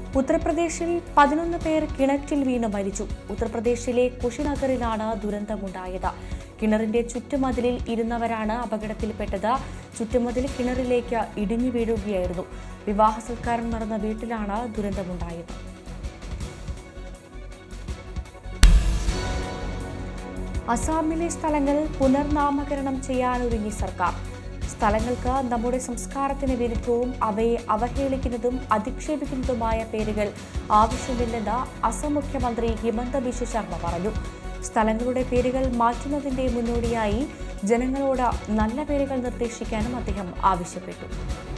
ഉത്തർപ്രദേശിൽ പതിനൊന്ന് പേർ കിണറ്റിൽ വീണ് മരിച്ചു ഉത്തർപ്രദേശിലെ കുഷിനഗറിലാണ് ദുരന്തമുണ്ടായത് കിണറിന്റെ ചുറ്റുമതിലിൽ ഇരുന്നവരാണ് അപകടത്തിൽപ്പെട്ടത് ചുറ്റുമതിൽ കിണറിലേക്ക് ഇടിഞ്ഞു വീഴുകയായിരുന്നു വിവാഹ സൽക്കാരം നടന്ന വീട്ടിലാണ് ദുരന്തമുണ്ടായത് അസാമിലെ സ്ഥലങ്ങൾ പുനർനാമകരണം ചെയ്യാനൊരുങ്ങി സർക്കാർ സ്ഥലങ്ങൾക്ക് നമ്മുടെ സംസ്കാരത്തിന് വിരുദ്ധവും അവയെ അവഹേളിക്കുന്നതും അധിക്ഷേപിക്കുന്നതുമായ പേരുകൾ ആവശ്യമില്ലെന്ന് അസം മുഖ്യമന്ത്രി ഹിമന്ത ബിശ്വ ശർമ്മ പറഞ്ഞു സ്ഥലങ്ങളുടെ പേരുകൾ മാറ്റുന്നതിന്റെ മുന്നോടിയായി ജനങ്ങളോട് നല്ല പേരുകൾ നിർദ്ദേശിക്കാനും അദ്ദേഹം ആവശ്യപ്പെട്ടു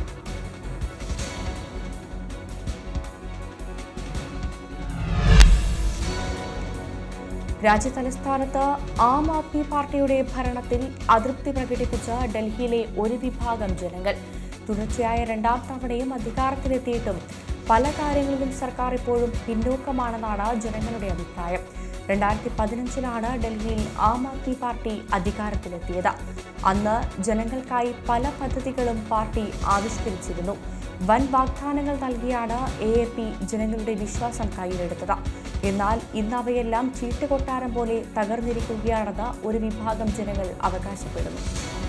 രാജ്യതലസ്ഥാനത്ത് ആം ആദ്മി പാർട്ടിയുടെ ഭരണത്തിൽ അതൃപ്തി പ്രകടിപ്പിച്ച ഡൽഹിയിലെ ഒരു വിഭാഗം ജനങ്ങൾ തുടർച്ചയായ രണ്ടാം തവണയും അധികാരത്തിലെത്തിയിട്ടും പല കാര്യങ്ങളിലും സർക്കാർ ഇപ്പോഴും പിന്നോക്കമാണെന്നാണ് ജനങ്ങളുടെ അഭിപ്രായം രണ്ടായിരത്തി പതിനഞ്ചിലാണ് ഡൽഹിയിൽ ആം ആദ്മി പാർട്ടി അധികാരത്തിലെത്തിയത് അന്ന് ജനങ്ങൾക്കായി പല പദ്ധതികളും പാർട്ടി ആവിഷ്കരിച്ചിരുന്നു വൻ വാഗ്ദാനങ്ങൾ നൽകിയാണ് എ എ പി ജനങ്ങളുടെ വിശ്വാസം കയ്യിലെടുത്തത് എന്നാൽ ഇന്ന് അവയെല്ലാം ചീട്ടുകൊട്ടാരം പോലെ തകർന്നിരിക്കുകയാണെന്ന് ഒരു വിഭാഗം ജനങ്ങൾ അവകാശപ്പെടുന്നു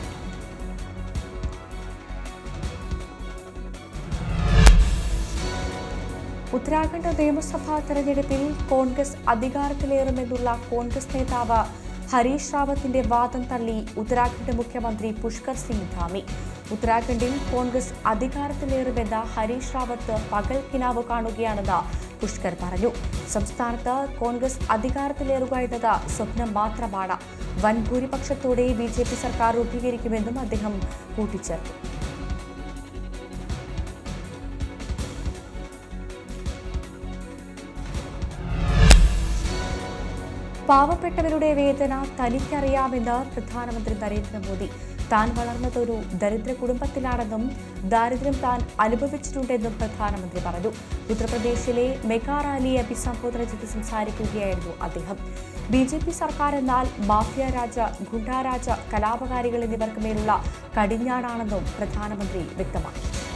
ഉത്തരാഖണ്ഡ് നിയമസഭാ തെരഞ്ഞെടുപ്പിൽ കോൺഗ്രസ് അധികാരത്തിലേറുമെന്നുള്ള കോൺഗ്രസ് നേതാവ് ഹരീഷ് റാവത്തിന്റെ വാദം തള്ളി ഉത്തരാഖണ്ഡ് മുഖ്യമന്ത്രി പുഷ്കർ സിംഗ് ധാമി ഉത്തരാഖണ്ഡിൽ കോൺഗ്രസ് അധികാരത്തിലേറുമെന്ന ഹരീഷ് റാവത്ത് പകൽ കിനാവ് കാണുകയാണെന്ന് പുഷ്കർ പറഞ്ഞു സംസ്ഥാനത്ത് കോൺഗ്രസ് അധികാരത്തിലേറുക എന്നത് സ്വപ്നം മാത്രമാണ് വൻ ഭൂരിപക്ഷത്തോടെ ബി ജെ പി സർക്കാർ രൂപീകരിക്കുമെന്നും അദ്ദേഹം കൂട്ടിച്ചേർത്തു പാവപ്പെട്ടവരുടെ വേദന തനിക്കറിയാമെന്ന് പ്രധാനമന്ത്രി നരേന്ദ്രമോദി താൻ വളർന്നതൊരു ദരിദ്ര കുടുംബത്തിലാണെന്നും ദാരിദ്ര്യം താൻ അനുഭവിച്ചിട്ടുണ്ടെന്നും പ്രധാനമന്ത്രി പറഞ്ഞു ഉത്തർപ്രദേശിലെ മെഗാ റാലിയെ അഭിസംബോധന ചെയ്ത് സംസാരിക്കുകയായിരുന്നു അദ്ദേഹം ബി ജെ പി സർക്കാർ എന്നാൽ മാഫിയ രാജ ഗുണ്ടാരാജ കലാപകാരികൾ എന്നിവർക്ക് മേലുള്ള കടിഞ്ഞാണാണെന്നും പ്രധാനമന്ത്രി വ്യക്തമാക്കി